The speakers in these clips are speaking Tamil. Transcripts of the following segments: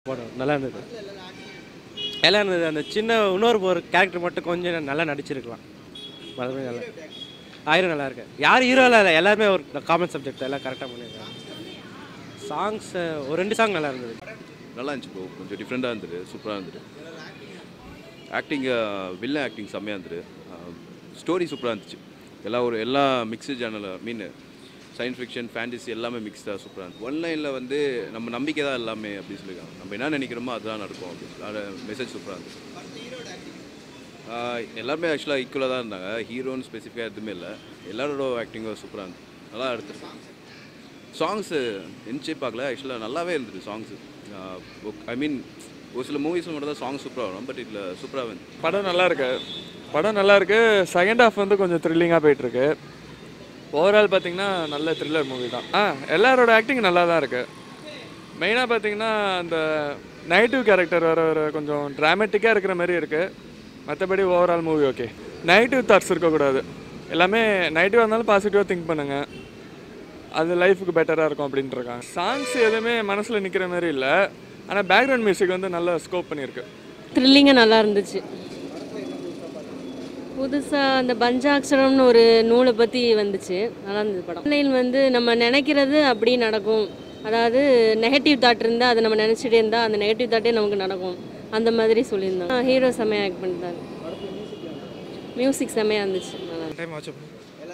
படம் நல்லா இருந்தது நல்லா இருந்தது அந்த சின்ன இன்னொரு ஒரு கேரக்டர் மட்டும் கொஞ்சம் நல்லா நடிச்சிருக்கலாம் மறுபடியும் நல்லா ஆயிரம் நல்லா இருக்கு யார் ஹீரோவில் இல்லை எல்லாருமே ஒரு காமன் சப்ஜெக்ட் எல்லாம் கரெக்டாக பண்ணியிருக்காங்க சாங்ஸ் ஒரு ரெண்டு சாங் நல்லா இருந்தது நல்லா இருந்துச்சு ப்ரோ கொஞ்சம் டிஃப்ரெண்ட்டாக இருந்தது சூப்பராக இருந்தது ஆக்டிங் வில்லன் ஆக்டிங் செம்மையாக இருந்தது ஸ்டோரி சூப்பராக இருந்துச்சு எல்லா ஒரு எல்லா மிக்ஸு ஜேனல் மீன் சயின்ஸ் ஃபிக்ஷன் ஃபேண்டசி எல்லாமே மிக்ஸ்டாக சூப்பராக இருந்துச்சு ஒன்லைனில் வந்து நம்ம நம்பிக்கை தான் எல்லாமே அப்படின்னு சொல்லியிருக்காங்க நம்ம என்ன நினைக்கிறோமோ அதுதான் நடக்கும் அப்படின்னு அது மெசேஜ் சூப்பராக இருந்துச்சு ஆஹ் எல்லாருமே ஆக்சுவலாக ஈக்குவலாக தான் இருந்தாங்க ஹீரோன்னு ஸ்பெசிஃபிக்காக எதுவுமே இல்லை எல்லாரோட ஆக்டிங்கும் சூப்பராக இருந்துச்சு நல்லா எடுத்துருக்காங்க சாங்ஸு என்ஜாய் பார்க்கல ஆக்சுவலாக நல்லாவே இருந்தது சாங்ஸு ஐ மீன் ஒரு சில மூவிஸில் மட்டும் தான் சாங் சூப்பராக வரும் பட் இதில் சூப்பராக வந்து படம் நல்லா இருக்கு படம் நல்லா இருக்கு செகண்ட் ஹாஃப் வந்து கொஞ்சம் த்ரில்லிங்காக போயிட்டு இருக்கு ஓவரால் பார்த்தீங்கன்னா நல்ல த்ரில்லர் மூவி தான் ஆ எல்லாரோட ஆக்டிங் நல்லா தான் இருக்கு மெயினாக பார்த்தீங்கன்னா அந்த நெகட்டிவ் கேரக்டர் வர வர கொஞ்சம் ட்ராமேட்டிக்காக இருக்கிற மாதிரி இருக்கு மற்றபடி overall movie okay negative thoughts இருக்கக்கூடாது எல்லாமே நெகட்டிவாக இருந்தாலும் பாசிட்டிவாக திங்க் பண்ணுங்க அது லைஃபுக்கு பெட்டராக இருக்கும் அப்படின்ட்டு இருக்காங்க சாங்ஸ் எதுவுமே மனசில் நிற்கிற மாதிரி இல்லை ஆனால் பேக்ரவுண்ட் மியூசிக் வந்து நல்லா ஸ்கோப் பண்ணியிருக்கு த்ரில்லிங்காக நல்லா இருந்துச்சு புதுசாக அந்த பஞ்சாட்சரம்னு ஒரு நூலை பற்றி வந்துச்சு நல்லா இருந்தது படம் ஆன்லைன் வந்து நம்ம நினைக்கிறது அப்படி நடக்கும் அதாவது நெகட்டிவ் தாட் இருந்தால் அதை நம்ம நினச்சிட்டே இருந்தால் அந்த நெகட்டிவ் தாட்டே நமக்கு நடக்கும் அந்த மாதிரி சொல்லியிருந்தாங்க ஹீரோ செம்மையாக ஆக்ட் பண்ணிட்டாரு மியூசிக் செம்மையாக இருந்துச்சு நல்லா இருந்துச்சு. டைம் வாட்ச்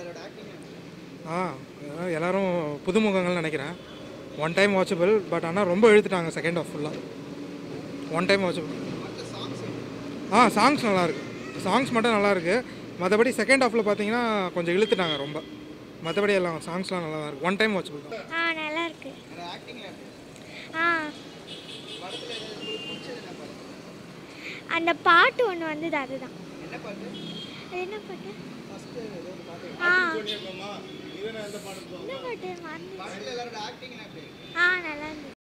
ஆ அஹ் எல்லாரும் புதுமுகங்கள்னு நினைக்கிறேன் ஒன் டைம் வாட்சபிள் பட் ஆனால் ரொம்ப இழுத்துட்டாங்க செகண்ட் ஆஃப் ஃபுல்லாக ஒன் டைம் வாட்சபிள் ஆ சாங்ஸ் நல்லா இருக்கு சாங்ஸ் மட்டும் நல்லா இருக்கு மற்றபடி செகண்ட் ஹாஃபில் பார்த்தீங்கன்னா கொஞ்சம் இழுத்துட்டாங்க ரொம்ப மற்றபடி எல்லாம் சாங்ஸ்லாம் நல்லா தான் இருக்கு ஒன் டைம் வாட்சபிள் தான் ஆ நல்லா இருக்கு ஆ அந்த பாட்டு ஒன்று வந்தது அதுதான் அது என்ன பாட்டு ஆ என்ன பாட்டு மறந்துருச்சு. ஆ நல்லா இருந்துச்சு